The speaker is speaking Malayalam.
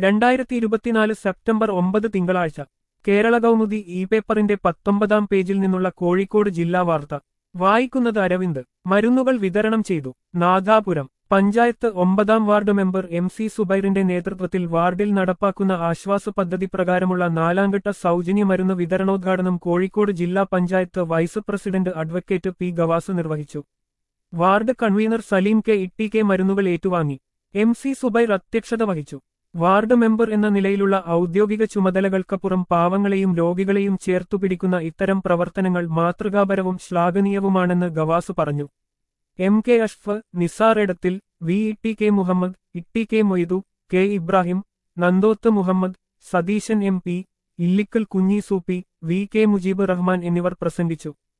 രണ്ടായിരത്തി ഇരുപത്തിനാല് സെപ്റ്റംബർ ഒമ്പത് തിങ്കളാഴ്ച കേരള കൗമുദി ഇ പേപ്പറിന്റെ പത്തൊമ്പതാം പേജിൽ നിന്നുള്ള കോഴിക്കോട് ജില്ലാ വാർത്ത വായിക്കുന്നത് അരവിന്ദ് മരുന്നുകൾ വിതരണം ചെയ്തു നാദാപുരം പഞ്ചായത്ത് ഒമ്പതാം വാർഡ് മെമ്പർ എം സി സുബൈറിന്റെ നേതൃത്വത്തിൽ വാർഡിൽ നടപ്പാക്കുന്ന ആശ്വാസ പദ്ധതി പ്രകാരമുള്ള നാലാംഘട്ട സൗജന്യ മരുന്ന് വിതരണോദ്ഘാടനം കോഴിക്കോട് ജില്ലാ panchayat vice president advocate P Gavas നിർവഹിച്ചു ward convener Saleem K Itti K മരുന്നുകൾ ഏറ്റുവാങ്ങി എം സി സുബൈർ അധ്യക്ഷത വഹിച്ചു വാർഡ് മെമ്പർ എന്ന നിലയിലുള്ള ഔദ്യോഗിക ചുമതലകൾക്കപ്പുറം പാവങ്ങളെയും രോഗികളെയും ചേർത്തുപിടിക്കുന്ന ഇത്തരം പ്രവർത്തനങ്ങൾ മാതൃകാപരവും ശ്ലാഘനീയവുമാണെന്ന് ഗവാസ് പറഞ്ഞു എം കെ അഷ്ഫ് Nisar Edathil V Itti K Muhammad Itti K Moidu K Ibrahim Nandoth Muhammad Satheesan M P Illikkal Kunhi Soopi V K Mujeeb Rahman എന്നിവർ പ്രസംഗിച്ചു